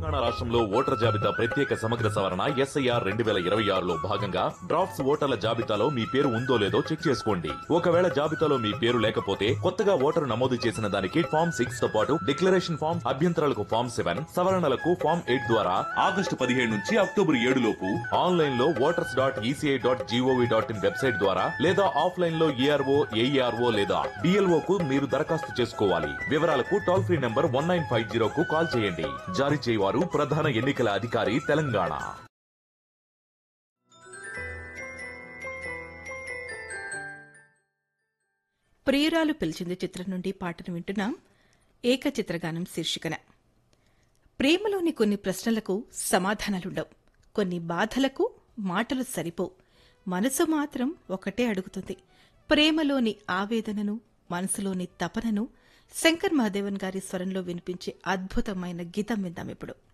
తెలంగాణ రాష్ట్రంలో ఓటర్ జాబితా ప్రత్యేక సమగ్ర సవరణ ఎస్ఐఆర్ రెండు వేల ఇరవై ఆరులో భాగంగా డ్రాఫ్ట్స్ ఓటర్ల జాబితాలో మీ పేరు ఉందో లేదో చెక్ చేసుకోండి ఒకవేళ జాబితాలో మీ పేరు లేకపోతే కొత్తగా ఓటరు నమోదు చేసిన దానికి ఫామ్ సిక్స్ తో పాటు డిక్లరేషన్ ఫామ్ అభ్యంతరాలకు ఫామ్ సెవెన్ సవరణలకు ఫామ్ ఎయిట్ ద్వారా ఆగస్టు పదిహేడు నుంచి అక్టోబర్ ఏడు లోపు ఆన్లైన్ లో voters dot ECI dot GOV dot in website ద్వారా లేదా ఆఫ్లైన్ లో ఏఆర్ఓ ఏఈఆర్ఓ లేదా డిఎల్ఓ కు మీరు దరఖాస్తు చేసుకోవాలి వివరాలకు toll free number one nine five zero కు కాల్ చేయండి జారీ చేయవారు ప్రధాన ఎన్నికల అధికారి తెలంగాణ ప్రియురాలు పిలిచింది చిత్రం నుండి పాటను వింటున్నాం ఏకచిత్రగానం శీర్షికన ప్రేమలోని కొన్ని ప్రశ్నలకు సమాధానాలుండవు కొన్ని బాధలకు మాటలు సరిపోవు మనసు మాత్రం ఒకటే అడుగుతుంది ప్రేమలోని ఆవేదనను మనసులోని తపనను శంకర్ మహాదేవన్ గారి స్వరంలో వినిపించే అద్భుతమైన గీతం విందాం ఇప్పుడు